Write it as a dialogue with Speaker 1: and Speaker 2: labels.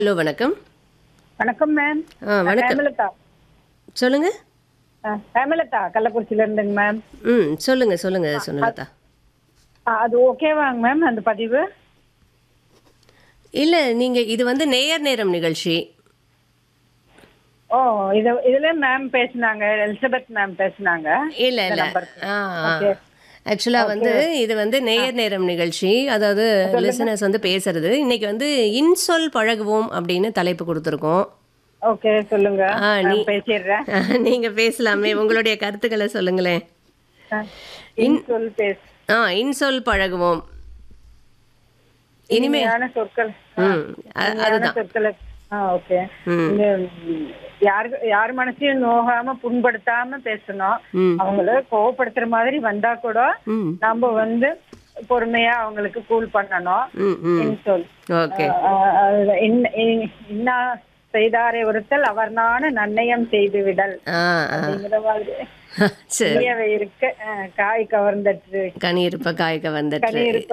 Speaker 1: Hello வணக்கம்
Speaker 2: வணக்கம் ma'am
Speaker 1: ஆ வணக்கம்
Speaker 2: ஹேமலதா
Speaker 1: சொல்லுங்க
Speaker 2: ஆ, ஹேமலதா கள்ளக்குறிச்சியில இருந்துங்க மேம்
Speaker 1: ம் சொல்லுங்க சொல்லுங்க சுனலதா
Speaker 2: ஆ, அது ஓகேவாங்க மேம் அந்த பதிவு
Speaker 1: இல்ல நீங்க இது வந்து நேயர் நேரம் நிகழ்ச்சி
Speaker 2: ஓ இது இதுல மேம் பேசுனாங்க எலிசபெத் மேம் பேசுனாங்க
Speaker 1: இல்ல இல்ல
Speaker 2: நம்பருக்கு.
Speaker 1: ஆ ஆக்சுவலா வந்து இது வந்து நேயர் நேரம் நிகழ்ச்சி அதாவது லிசனர்ஸ் வந்து பேசுறது இன்னைக்கு வந்து இன்சொல் பழகுவோம் அப்படின்னு தலைப்பு கொடுத்துருக்கோம்
Speaker 2: ஓகே சொல்லுங்க
Speaker 1: ஆ, நீ-
Speaker 2: நான் பேசிடுறேன்
Speaker 1: நீங்க பேசலாமே உங்களுடைய கருத்துக்களை சொல்லுங்களேன்
Speaker 2: ஆ, இன் சொல் பேசு
Speaker 1: ஆ இன்சொல் பழகுவோம் இனிமே
Speaker 2: இனிமையான சொற்கள் ஆ,
Speaker 1: ம் அ-
Speaker 2: இனிமையான
Speaker 1: அதுதான்
Speaker 2: சொற்களை ஆ ஓகே
Speaker 1: ம்.
Speaker 2: இந்த ம், யாரு யார் மனசையும் நோகாம புண்படுத்தாம பேசணும்
Speaker 1: ம்
Speaker 2: அவங்கள கோவப்படுத்துற மாதிரி வந்தா கூட
Speaker 1: ம்
Speaker 2: நம்ம வந்து பொறுமையா அவங்களுக்கு கூல் பண்ணணும்
Speaker 1: ம் ம்
Speaker 2: இன் சொல்
Speaker 1: ஓகே
Speaker 2: ஆஹ் அதுல இன்- இன்- இன்னா செய்தாரை ஒருத்தல் அவர் நானு நன்னயம் செய்து விடல்
Speaker 1: ஆ ஆ
Speaker 2: அப்படிங்கிற மாதிரி
Speaker 1: சரி
Speaker 2: இனியவை இருக்க ஆஹ் காய் கவர்ந்தற்று
Speaker 1: கனி இருப்ப காய்க்க வந்துட்டு
Speaker 2: கனி இருப்ப